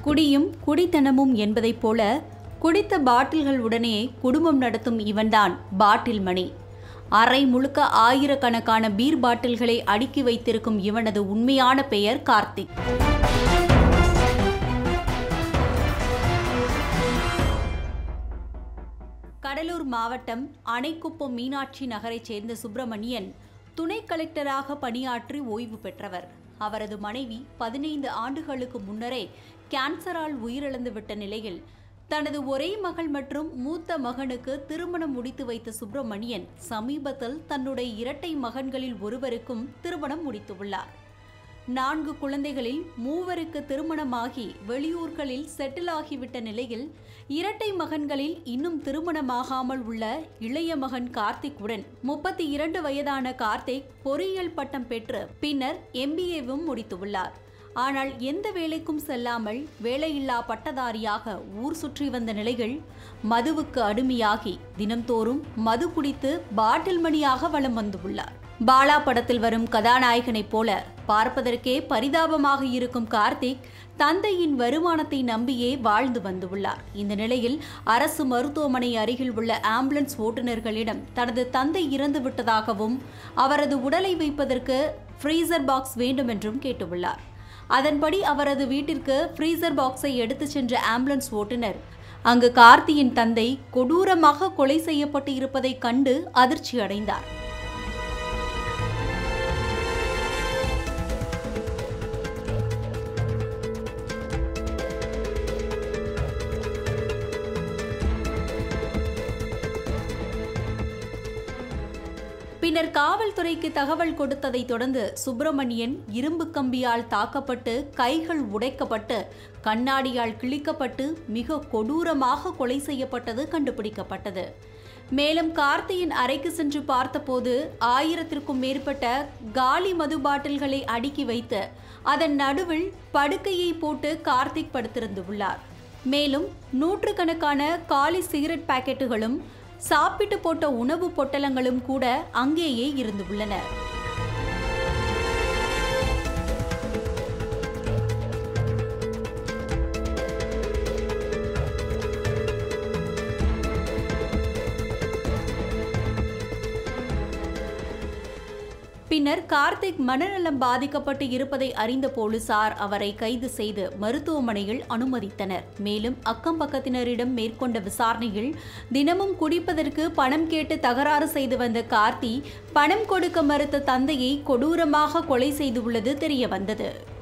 குடியும் குடித்தனமும் என்பதைப் போல குடித்த பாட்டில்கள் உடனே குடும்பம் நடத்தும் இவன்தான் பாட்டில் மணி அறை முழுக்க ஆயிரக்கணக்கான பீர் பாட்டில்களை அடுக்கி வைத்திருக்கும் இவனது உண்மையான பெயர் கார்த்திக் கடலூர் மாவட்டம் அணைக்குப்பம் மீனாட்சி நகரைச் சேர்ந்த சுப்பிரமணியன் துணை கலெக்டராக பணியாற்றி ஓய்வு பெற்றவர் அவரது மனைவி பதினைந்து ஆண்டுகளுக்கு முன்னரே கேன்சரால் உயிரிழந்து விட்ட நிலையில் தனது ஒரே மகள் மற்றும் மூத்த மகனுக்கு திருமணம் முடித்து வைத்த சுப்பிரமணியன் சமீபத்தில் தன்னுடைய இரட்டை மகன்களில் ஒருவருக்கும் திருமணம் முடித்துள்ளார் நான்கு குழந்தைகளில் மூவருக்கு திருமணமாகி வெளியூர்களில் செட்டில் ஆகிவிட்ட நிலையில் இரட்டை மகன்களில் இன்னும் திருமணமாகாமல் உள்ள இளைய மகன் கார்த்திக்குடன் முப்பத்தி இரண்டு வயதான கார்த்திக் பொறியியல் பட்டம் பெற்று பின்னர் எம்பிஏவும் முடித்துள்ளார் ஆனால் எந்த வேலைக்கும் செல்லாமல் வேலையில்லா பட்டதாரியாக ஊர் சுற்றி வந்த நிலையில் மதுவுக்கு அடிமையாகி தினம்தோறும் மது குடித்து பாட்டில் மணியாக வலம் வந்துள்ளார் பாலா படத்தில் வரும் கதாநாயகனைப் போல பார்ப்பதற்கே பரிதாபமாக இருக்கும் கார்த்திக் தந்தையின் வருமானத்தை நம்பியே வாழ்ந்து வந்துள்ளார் இந்த நிலையில் அரசு மருத்துவமனை அருகில் உள்ள ஆம்புலன்ஸ் ஓட்டுநர்களிடம் தனது தந்தை இறந்து விட்டதாகவும் அவரது உடலை வைப்பதற்கு ஃப்ரீசர் பாக்ஸ் வேண்டும் என்றும் கேட்டுள்ளார் அதன்படி அவரது வீட்டிற்கு ஃப்ரீசர் பாக்ஸை எடுத்துச் சென்ற ஆம்புலன்ஸ் ஓட்டுநர் அங்கு கார்த்தியின் தந்தை கொடூரமாக கொலை செய்யப்பட்டு இருப்பதை கண்டு அதிர்ச்சி அடைந்தார் பின்னர் காவல்துறைக்கு தகவல் கொடுத்ததை தொடர்ந்து சுப்பிரமணியன் இரும்பு கம்பியால் தாக்கப்பட்டு கைகள் உடைக்கப்பட்டு கண்ணாடியால் கிழிக்கப்பட்டு மிக கொடூரமாக கொலை செய்யப்பட்டது கண்டுபிடிக்கப்பட்டது மேலும் கார்த்தியின் அறைக்கு சென்று பார்த்தபோது ஆயிரத்திற்கும் மேற்பட்ட காலி மது பாட்டில்களை அடுக்கி வைத்து அதன் நடுவில் படுக்கையை போட்டு கார்த்திக் படுத்திருந்துள்ளார் மேலும் நூற்றுக்கணக்கான காலி சிகரெட் பாக்கெட்டுகளும் சாப்பிட்டு போட்ட உணவு பொட்டலங்களும் கூட அங்கேயே இருந்துள்ளன பின்னர் கார்த்திக் மனநலம் பாதிக்கப்பட்டு இருப்பதை அறிந்த போலீசார் அவரை கைது செய்து மருத்துவமனையில் அனுமதித்தனர் மேலும் அக்கம் பக்கத்தினரிடம் மேற்கொண்ட விசாரணையில் தினமும் குடிப்பதற்கு பணம் கேட்டு தகராறு செய்து வந்த கார்த்தி பணம் கொடுக்க மறுத்த தந்தையை கொடூரமாக கொலை செய்துள்ளது தெரிய வந்தது